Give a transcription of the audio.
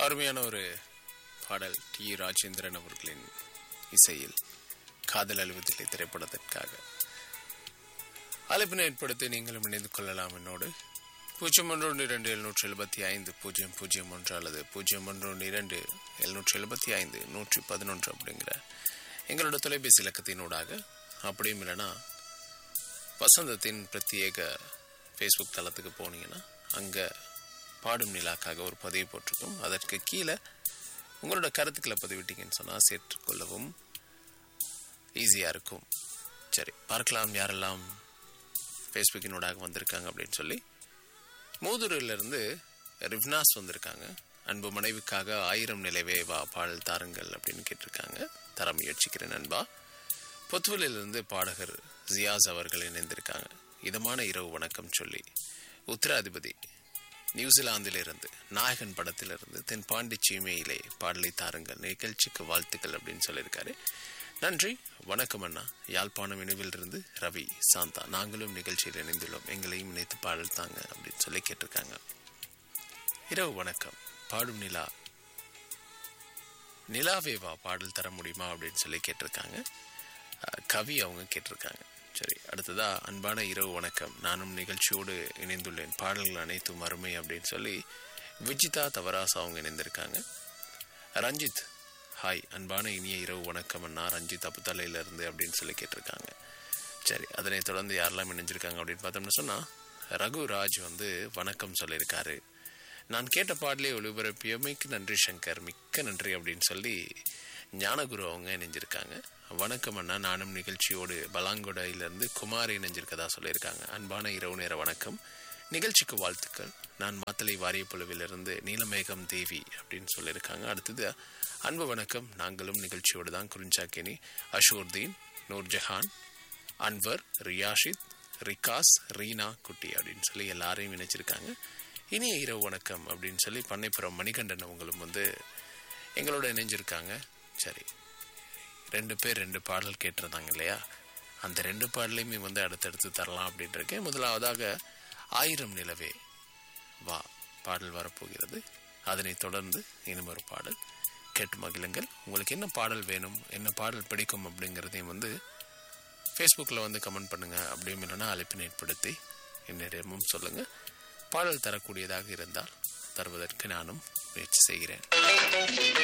அருமையான ஒரு பாடல் டி ராஜேந்திரன் அவர்களின் இசையில் காதல் அழுவதில்லை திரைப்படத்திற்காக அழைப்பினை ஏற்படுத்தி நீங்களும் இணைந்து கொள்ளலாம் என்னோடு பூஜ்ஜியம் ஒன்று ஒன்று இரண்டு எழுநூற்றி எழுபத்தி ஐந்து பூஜ்ஜியம் பூஜ்ஜியம் ஒன்று அல்லது பூஜ்ஜியம் ஒன்று ஒன்று இரண்டு எழுநூற்றி எழுபத்தி ஐந்து நூற்றி பதினொன்று அப்படிங்கிற எங்களோட தொலைபேசி இலக்கத்தினூடாக அப்படியும் இல்லைன்னா வசந்தத்தின் பிரத்யேக ஃபேஸ்புக் தளத்துக்கு போனீங்கன்னா அங்கே பாடும் நிலாக்காக ஒரு பதிவு போட்டிருக்கும் அதற்கு கீழே உங்களோட கருத்துக்களை பதிவிட்டீங்கன்னு சொன்னால் சேர்த்துக்கொள்ளவும் ஈஸியாக இருக்கும் சரி பார்க்கலாம் யாரெல்லாம் ஃபேஸ்புக்கினூடாக வந்திருக்காங்க அப்படின்னு சொல்லி மூதுரிலிருந்து ரிவ்னாஸ் வந்திருக்காங்க அன்பு மனைவிக்காக ஆயிரம் நிலைவே வா பாடல் தாருங்கள் அப்படின்னு கேட்டிருக்காங்க தர முயற்சிக்கிறேன் அன்பா பொத்துவலிலிருந்து பாடகர் ஜியாஸ் அவர்கள் இணைந்திருக்காங்க இதமான இரவு வணக்கம் சொல்லி உத்தராதிபதி நியூசிலாந்திலிருந்து நாயகன் படத்திலிருந்து தென் பாண்டி சீமையிலே பாடலை தாருங்கள் நிகழ்ச்சிக்கு வாழ்த்துக்கள் அப்படின்னு சொல்லியிருக்காரு நன்றி வணக்கம் அண்ணா யாழ்ப்பாணம் இணைவிலிருந்து ரவி சாந்தா நாங்களும் நிகழ்ச்சியில் இணைந்துள்ளோம் எங்களையும் இணைத்து பாடல் தாங்க அப்படின்னு சொல்லி கேட்டிருக்காங்க இரவு வணக்கம் பாடும் நிலா நிலாவேவா பாடல் தர முடியுமா அப்படின்னு சொல்லி கேட்டிருக்காங்க அஹ், கவி அவங்க கேட்டிருக்காங்க சரி அடுத்ததா அன்பான இரவு வணக்கம் நானும் நிகழ்ச்சியோடு இணைந்துள்ளேன் பாடல்கள் அனைத்தும் அருமை அப்படின்னு சொல்லி விஜிதா தவராஸ் அவங்க இணைந்திருக்காங்க ரஞ்சித் ஹாய் அன்பான இனிய இரவு வணக்கம் அண்ணா ரஞ்சித் அப்புத்தலையில இருந்து அப்படின்னு சொல்லி கேட்டிருக்காங்க சரி அதனை தொடர்ந்து யாரெல்லாம் இணைஞ்சிருக்காங்க அப்படின்னு பார்த்தோம்னு சொன்னா ரகுராஜ் வந்து வணக்கம் சொல்லியிருக்காரு நான் கேட்ட பாடலே ஒளிபரப்பியமைக்கு நன்றி சங்கர் மிக்க நன்றி அப்படின்னு சொல்லி ஞானகுரு அவங்க இணைஞ்சிருக்காங்க வணக்கம் அண்ணா நானும் நிகழ்ச்சியோடு பலாங்கொடையிலிருந்து குமார் இணைஞ்சிருக்கதா சொல்லியிருக்காங்க அன்பான இரவு நேர வணக்கம் நிகழ்ச்சிக்கு வாழ்த்துக்கள் நான் மாத்தலை வாரியப்புழுவிலிருந்து நீலமேகம் தேவி அப்படின்னு சொல்லியிருக்காங்க அடுத்தது அன்பு வணக்கம் நாங்களும் நிகழ்ச்சியோடு தான் குறிஞ்சாக்கினி அஷூர்தீன் நூர்ஜஹான் அன்வர் ரியாஷித் ரிகாஸ் ரீனா குட்டி அப்படின்னு சொல்லி எல்லாரையும் இணைச்சிருக்காங்க இனிய இரவு வணக்கம் அப்படின்னு சொல்லி பண்ணைப்புறம் மணிகண்டன் அவங்களும் வந்து எங்களோட இணைஞ்சிருக்காங்க சரி ரெண்டு பேர் ரெண்டு பாடல் கேட்டிருந்தாங்க இல்லையா அந்த ரெண்டு பாடலையுமே வந்து அடுத்தடுத்து தரலாம் அப்படின்னு இருக்கேன் முதலாவதாக ஆயிரம் நிலவே வா பாடல் வரப்போகிறது அதனைத் தொடர்ந்து இன்னும் ஒரு பாடல் கேட்டு மகிழுங்கள் உங்களுக்கு என்ன பாடல் வேணும் என்ன பாடல் பிடிக்கும் அப்படிங்கிறதையும் வந்து ஃபேஸ்புக்கில் வந்து கமெண்ட் பண்ணுங்கள் அப்படியும் இல்லைன்னா அழைப்பினை ஏற்படுத்தி என்னிடமும் சொல்லுங்கள் பாடல் தரக்கூடியதாக இருந்தால் தருவதற்கு நானும் முயற்சி செய்கிறேன்